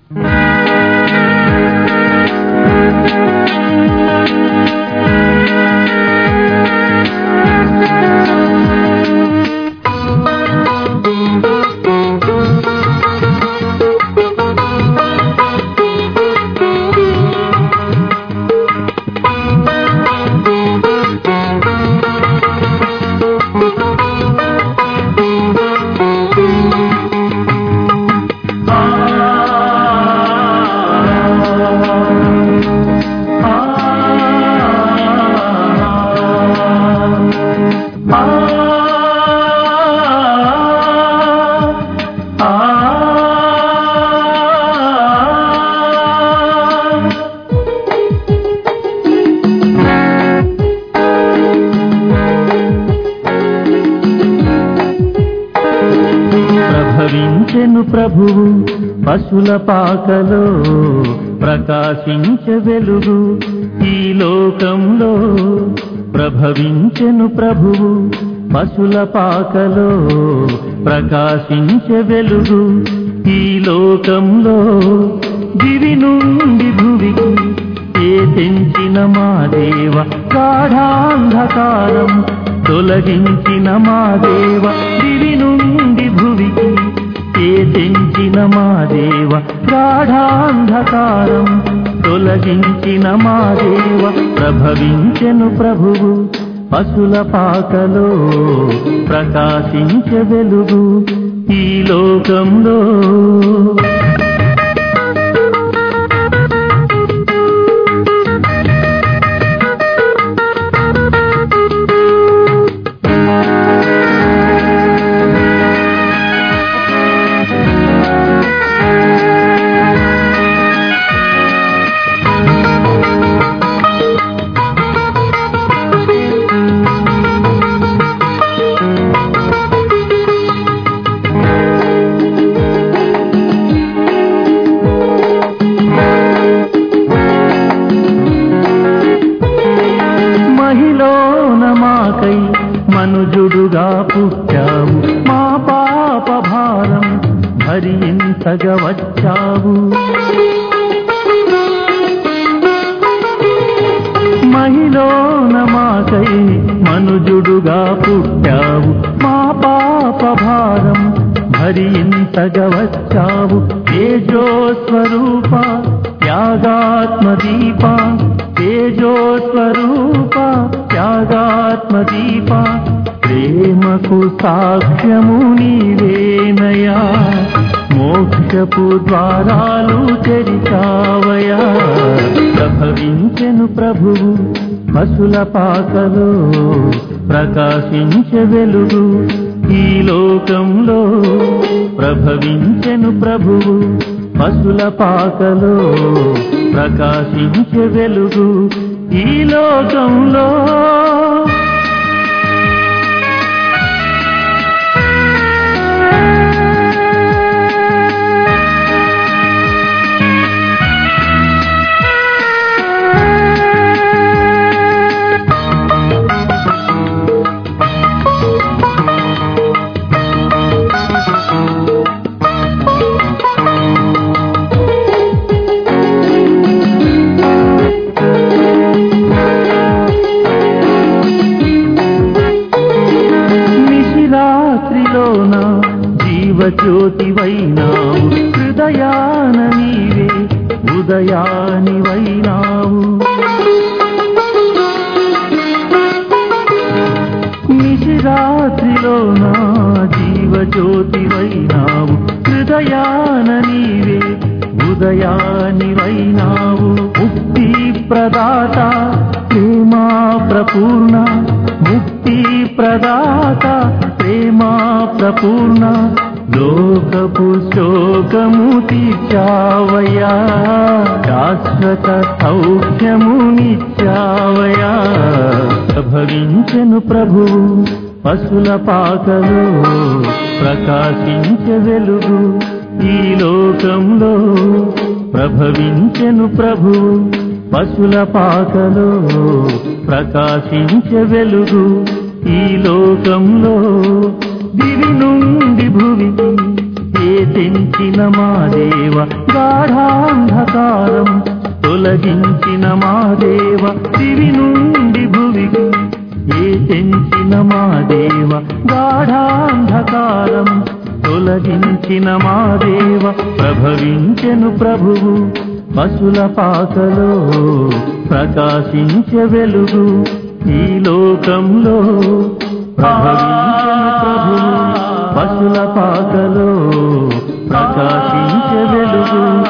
ప్రభవించెను ప్రభువు పశుల పాకలో ప్రకాశించే వెలుగు ఈ లోకంలో ప్రభవించెను ప్రభువు పశుల పాకలో ప్రకాశించే వెలుగు ఈ లోకంలో దివి నుండి భువికి ఏ తెంచిన మా దేవ గాఢాంధకారం తొలగించిన మా దేవ దివి నుండి భువికి ఏ తెంచిన మా దేవ గాఢాంధకారం తొలగించిన మా దేవ ప్రభవించెను ప్రభువు పశుల పాకలో ప్రకాశించే వెలుగు ఈ లోకంలో మహిళోన మాకై మనుజుడుగా పుట్టావు మా పాప భారం భరించగా వచ్చావు మహిళోన మాకై మనుజుడుగా పుట్టావు మా పాప భారం భరించగా వచ్చావు తేజోస్వరూప త్యాగాత్మదీప తేజోస్వరూప త్యాగాత్మదీప ప్రేమకు సాక్ష్యము నీవేనయా మోక్షపు ద్వారాలు తెరిచావయా ప్రభవించెను ప్రభువు పశుల పాకలో ప్రకాశించే వెలుగు ఈ లోకంలో ప్రభవించెను ప్రభువు పశుల పాకలో ప్రకాశించే వెలుగు ఈ లోకంలో నిశిరాత్రిలోన జీవజ్యోతివైనావు హృదయాన నీవే ఉదయానివైనావు నిశిరాత్రిలోన జీవజ్యోతివైనావు హృదయాన నీవే ఉదయానివైనావు ముక్తి ప్రదాత ప్రేమా ప్రపూర్ణ ముక్తి ప్రదాత ప్రేమా ప్రపూర్ణ లోకపు శోకము తీర్చావయా శాశ్వత సౌఖ్యము నిత్యావయా భవించెను ప్రభువు పశుల పాకలో ప్రకాశించే వెలుగు ఈ లోకంలో ప్రభవించెను ప్రభువు పశుల పాకలో ప్రకాశించే వెలుగు ఈ లోకంలో దివి నుండి భువికి ఏ తెంచిన మా దేవ గాఢాంధకారం తొలగించిన మా దేవ దివి నుండి భువికి ఏ తెంచిన మా దేవ గాఢాంధకారం తొలగించిన మా దేవ ప్రభవించెను ప్రభువు పశుల పాకలో ప్రకాశించే వెలుగు ఈ లోకంలో ప్రభవించెను ప్రభువు పశుల పాకలో ప్రకాశించే వెలుగు